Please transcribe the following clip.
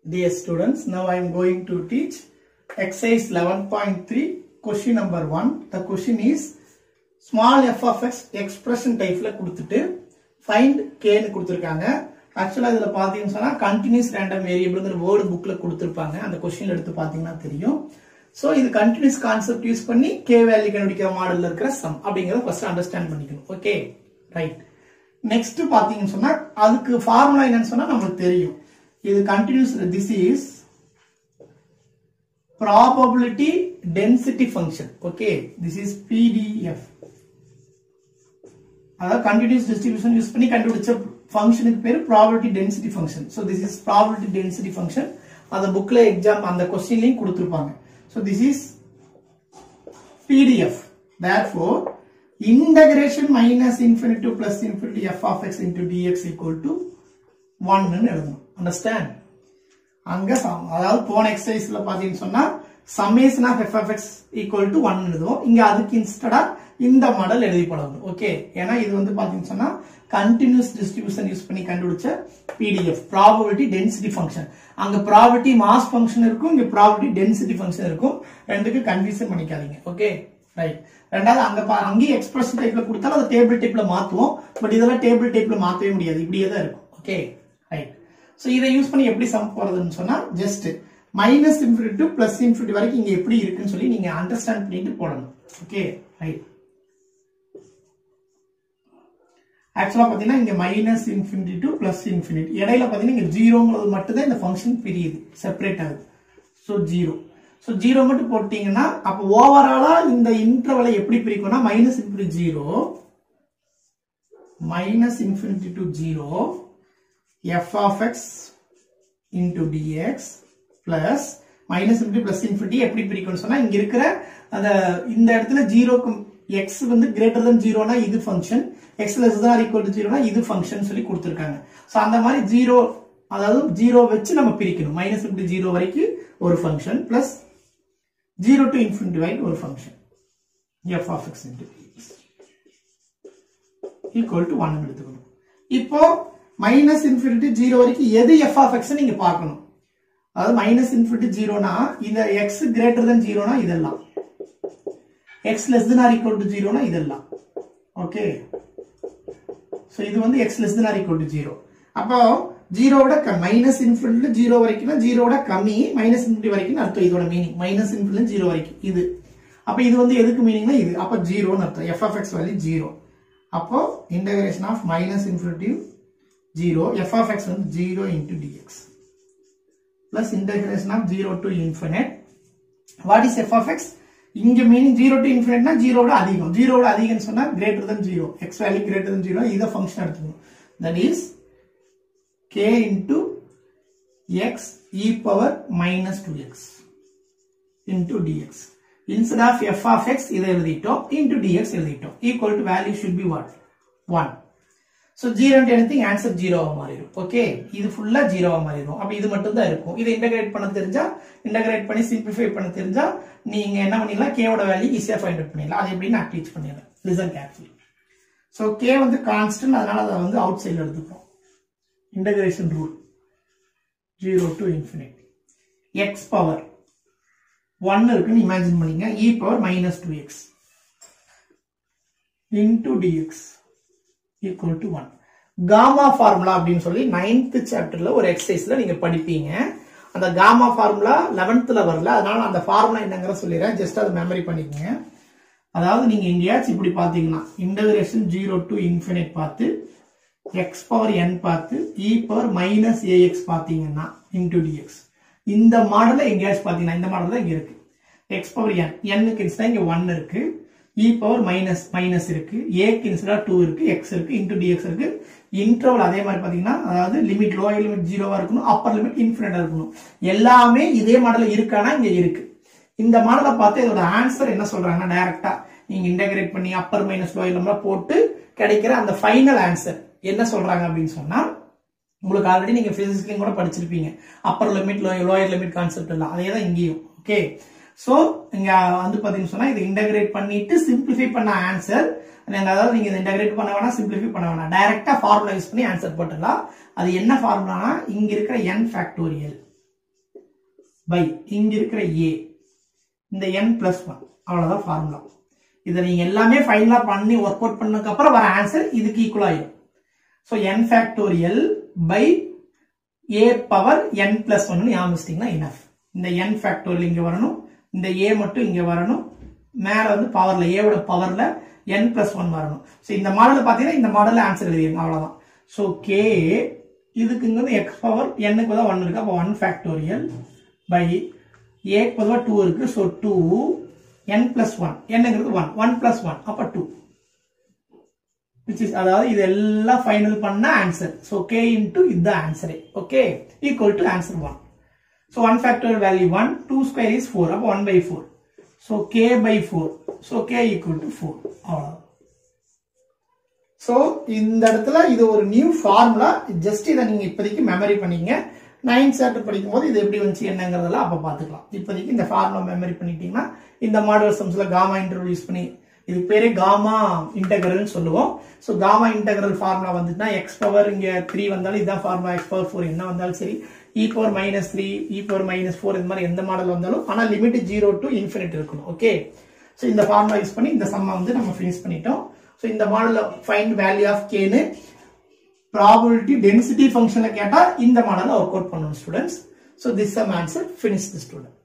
Dear students, now I am going to teach exercise 11.3 question number 1. The question is small f of x expression typeல கொடுத்துட்டு find k னு கொடுத்திருக்காங்க ஆக்சுவலா இதுல பாத்தீங்கன்னு சொன்னா கண்டினியூஸ் ரேண்டம் வேரியபிள்ங்கிற வேர்டு புக்ல கொடுத்திருப்பாங்க அந்த கொஸ்டின் எடுத்து பாத்தீங்கன்னா தெரியும் சோ இது கண்டினியூஸ் கான்செப்ட் யூஸ் பண்ணி கே வேல்யூ கண்டுபிடிக்கிற மாடல்ல இருக்கிற சம் அப்படிங்கறத ஃபர்ஸ்ட் அண்டர்ஸ்டாண்ட் பண்ணிக்கணும் ஓகே ரைட் நெக்ஸ்ட் பாத்தீங்கன்னு சொன்னா அதுக்கு ஃபார்முலா என்னன்னு சொன்னா நமக்கு தெரியும் இது continuous this is probability density function okay this is pdf அதாவது continuous distribution யூஸ் பண்ணி கண்டுபிடிச்ச ஃபங்க்ஷனுக்கு பேரு probability density function so this is probability density function அந்த புக்ல எக்ஸாம் அந்த கொஸ்டின்லயும் கொடுத்திருப்பாங்க so this is pdf therefore integration minus infinity to plus infinity f of x into dx equal to 1 ன்னு எழுதணும் understand அங்க sum அதாவது போன எக்ஸசைஸ்ல பாத்தீங்கன்னு சொன்னா summation of f f x equal to one எழுதுவோம் இங்க அதுக்கு இன்ஸ்டடா இந்த மாடல் எழுதி பழகணும் ஓகே ஏன்னா இது வந்து பாத்தீங்கன்னு சொன்னா கண்டினியூஸ் டிஸ்ட்ரிபியூஷன் யூஸ் பண்ணி கண்டுபிடிச்ச பிடிஎஃப் ப்ராபபிலிட்டி டென்சிட்டி ஃபங்க்ஷன் அங்க ப்ராபபிலிட்டி மாஸ் ஃபங்க்ஷன் இருக்கும் இங்க ப்ராபபிலிட்டி டென்சிட்டி ஃபங்க்ஷன் இருக்கும் ரெண்டுக்கு கன்ஃபியூஷன் பண்ணிக்காதீங்க ஓகே ரைட் ரெண்டாவது அங்க பா- அங்கேயும் எக்ஸ்பிரஷன் டைப்ல கொடுத்தாலும் அதை டேபிள் டைப்ல மாத்துவோம் பட் இதெல்லாம் டேபிள் டைப்ல மாத்தவே முடியாது இப்படியே தான் இருக்கும் ஓகே ரைட் சோ இதை யூஸ் பண்ணி எப்படி சம் போறதுன்னு சொன்னா just minus infinity to plus infinity வரைக்கும் இங்க எப்படி இருக்குன்னு சொல்லி நீங்க அண்டர்ஸ்டாண்ட் பண்ணிட்டு போடணும் ஓகே ரைட் ஆக்சுவலா பாத்தீங்கன்னா இங்க minus infinity to plus infinity இடையில பாத்தீங்கன்னா இங்க ஜீரோங்கிறது மட்டும் தான் இந்த ஃபங்க்ஷன் பிரியுது செப்பரேட் ஆகுது ஸோ ஜீரோ ஸோ ஜீரோ மட்டும் போட்டீங்கன்னா அப்போ ஓவராலா இந்த இன்டர்வலை எப்படி பிரிக்கும்னா minus infinity zero minus infinity to zero f of x into dx plus minus infinity plus infinity எப்படி பிரிக்கும்னு சொன்னா இங்க இருக்கிற அந்த இந்த இடத்துல ஜீரோக்கு x வந்து கிரேட்டர் than ஜீரோனா இது function x less than or equal to ஜீரோனா இது ஃபங்க்ஷன் சொல்லி கொடுத்திருக்காங்க சோ அந்த மாதிரி ஜீரோ அதாவது ஜீரோ வச்சு நம்ம பிரிக்கணும் மைனஸ் இன்ஃபினிட்டி ஜீரோ வரைக்கும் ஒரு function plus zero to infinity வரைக்கும் ஒரு function f of x into dx equal to one எடுத்துக்கணும் இப்போ மைனஸ் இன்ஃபினிட்டி ஜீரோ வரைக்கும் எது எஃப் ஆஃப் எக்ஸ் நீங்க பார்க்கணும் அதாவது மைனஸ் இன்ஃபினிட்டி ஜீரோனா இந்த எக்ஸ் கிரேட்டர் than ஜீரோனா இதெல்லாம் x less than or equal to ஜீரோனா இதெல்லாம் ஓகே சோ இது வந்து x less than or equal to zero அப்போ ஜீரோவோட மைனஸ் இன்ஃபினிட்டி ஜீரோ வரைக்கும்னா ஜீரோவோட கம்மி மைனஸ் இன்ஃபினிட்டி வரைக்கும் அர்த்தம் இதோட மீனிங் மைனஸ் இன்ஃபினிட்டி ஜீரோ வரைக்கும் இது அப்ப இது வந்து எதுக்கு மீனிங்னா இது அப்ப ஜீரோன்னு அர்த்தம் f of x value zero அப்போ integration of minus infinity zero f of x வந்து zero into dx plus integration of zero to infinite what is f of x இங்க மீனிங் ஜீரோ டு இன்ஃபினிட்னா ஜீரோட அதிகம் ஜீரோட அதிகம்னு சொன்னா greater than zero x value greater than zero இதை function எடுத்துக்கணும் that is k into x e power minus two x into dx. Instead of f of x இதை எழுதிட்டோம் into dx எழுதிட்டோம் equal to value should be what? 1. So 0 into anything answer 0 ஆ மாறிடும் okay இது ஃபுல்லா 0 ஆ மாறிடும் அப்ப இது மட்டும் தான் இருக்கும் இதை இன்டகிரேட் பண்ண தெரிஞ்சா இன்டகிரேட் பண்ணி சிம்பிளிஃபை பண்ண தெரிஞ்சா நீங்க என்ன பண்ணிடலாம் k ஓட வேல்யூ ஈஸியா ஃபைண்ட் அவுட் பண்ணிடலாம் அது எப்படி நான் டீச் பண்ணிடுறேன் லிசன் கேர்ஃபுல்லி சோ k வந்து கான்ஸ்டன்ட் அதனால அதை வந்து அவுட் சைடுல எடுத்துக்கிறோம் integration rule 0 to infinity x power one இருக்குன்னு இமேஜின் பண்ணீங்க e power minus two x into dx equal to one gamma formula அப்படின்னு சொல்லி நைன்த் சாப்டர்ல ஒரு எக்ஸசைஸ்ல நீங்க படிப்பீங்க அந்த காமா ஃபார்முலா லெவன்த்ல வரல அதனால அந்த ஃபார்முலா என்னங்கிற சொல்லிடுறேன் ஜஸ்ட் அதை மெமரி பண்ணிக்கங்க அதாவது நீங்க எங்கேயாச்சும் இப்படி பாத்தீங்கன்னா இன்டகிரேஷன் ஜீரோ டு இன்ஃபினிட் பார்த்து எக்ஸ் பவர் என் பார்த்து இ பவர் மைனஸ் ஏஎக்ஸ் பார்த்தீங்கன்னா இன்டூ டிஎக்ஸ் இந்த மாடல்ல எங்கேயாச்சும் பார்த்தீங்கன்னா இந்த மாடல் தான் இங்க இருக்கு எக்ஸ் பவர் என் என்னுக்கு இன்ஸ்டா இங்க ஒன் இருக்கு இ பவர் மைனஸ் மைனஸ் இருக்கு ஏக்கு இன்ஸ்டா டூ இருக்கு எக்ஸ் இருக்கு இன்டூ டிஎக்ஸ் இருக்கு இன்டர்வல் அதே மாதிரி பாத்தீங்கன்னா அதாவது லிமிட் லோயர் லிமிட் ஜீரோவா இருக்கணும் அப்பர் லிமிட் இன்ஃபினிட்டா இருக்கணும் எல்லாமே இதே மாடல்ல இருக்கானா இங்க இருக்கு இந்த மாடலை பார்த்து இதோட ஆன்சர் என்ன சொல்றாங்கன்னா டைரக்டா நீங்க இன்டகிரேட் பண்ணி அப்பர் மைனஸ் லோயர் எல்லாம் போட்டு கிடைக்கிற அந்த ஃபைனல் ஆன்சர் என்ன சொல்றாங்க அப்படின்னு சொன்னா உங்களுக்கு ஆல்ரெடி நீங்க பிசிக்ஸ்லயும் கூட படிச்சிருப்பீங்க upper limit lower limit concept எல்லாம் அதே தான் இங்கேயும் ஓகே சோ இங்க வந்து பாத்தீங்கன்னு சொன்னா இதை இன்டகிரேட் பண்ணிட்டு சிம்பிளிஃபை பண்ண ஆன்சர் நீங்க அதாவது நீங்க இதை இன்டகிரேட் பண்ண வேணாம் சிம்பிளிஃபை பண்ண வேணாம் டைரக்டா ஃபார்முலா யூஸ் பண்ணி ஆன்சர் போட்டுடலாம் அது என்ன ஃபார்முலானா இங்க இருக்கிற n ஃபேக்டோரியல் பை இங்க இருக்கிற ஏ இந்த என் பிளஸ் ஒன் அவ்வளவுதான் ஃபார்முலா இதை நீங்க எல்லாமே ஃபைனலா பண்ணி ஒர்க் அவுட் பண்ணதுக்கு அப்புறம் வர ஆன்சர் இதுக்கு ஈக்குவல் ஆயிடும் so n factorial by a power n plus ஒன்னு ஞாபகம் இனஃப் இந்த என் ஃபேக்டோரியல் இங்க வரணும் இந்த ஏ மட்டும் இங்க வரணும் மேல வந்து பவர்ல ஏவோட பவர்ல என் பிளஸ் ஒன் வரணும் ஸோ இந்த மாடல் பார்த்தீங்கன்னா இந்த மாடல்ல ஆன்சர் எழுதிருங்க அவ்வளவுதான் ஸோ கே இதுக்கு இங்க வந்து எக்ஸ் பவர் என்னுக்கு தான் ஒன் இருக்கு அப்போ ஒன் ஃபேக்டோரியல் பை ஏக்கு பொதுவாக டூ இருக்கு so two n plus one என்னங்கிறது ஒன் ஒன் பிளஸ் ஒன் அப்போ டூ விச் இஸ் அதாவது இது எல்லாம் ஃபைனல் பண்ண ஆன்சர் ஸோ கே இன்டூ இதுதான் ஆன்சரே okay equal to answer one so one factor value one two square is four அப்போ one by four so k by four so k equal to four அவ்வளோ so இந்த இடத்துல இது ஒரு new formula just இதை நீங்க இப்போதைக்கு மெமரி பண்ணீங்க நைன்த் சாப்டர் படிக்கும் போது இது எப்படி வந்துச்சு என்னங்கிறதெல்லாம் அப்போ பார்த்துக்கலாம் இப்போதைக்கு இந்த ஃபார்முலா மெமரி பண்ணிட்டீங்கன்னா இந்த மாடல் சம்ஸ்ல காமா இன்டர்வல் யூஸ் பண்ணி இது பேரே காமா இன்டெகிரல்னு சொல்லுவோம் ஸோ காமா இன்டெகிரல் ஃபார்முலா வந்துட்டுனா எக்ஸ் பவர் இங்க த்ரீ வந்தாலும் இதான் ஃபார்முலா எக்ஸ் பவர் ஃபோர் என்ன வந்தாலும் சரி e power minus three e power minus four இந்த மாதிரி எந்த மாடல் வந்தாலும் ஆனால் லிமிட் ஜீரோ டு இன்ஃபினிட் இருக்கணும் ஓகே ஸோ இந்த ஃபார்முலா யூஸ் பண்ணி இந்த சம்மா வந்து நம்ம ஃபினிஷ் பண்ணிட்டோம் ஸோ இந்த மாடலில் ஃபைண்ட் வேல்யூ ஆஃப் கேன்னு ப்ராபபிலிட்டி டென்சிட்டி ஃபங்க்ஷனில் கேட்டால் இந்த மாடலை ஒர்க் அவுட் பண்ணணும் students so this sum answer finish the student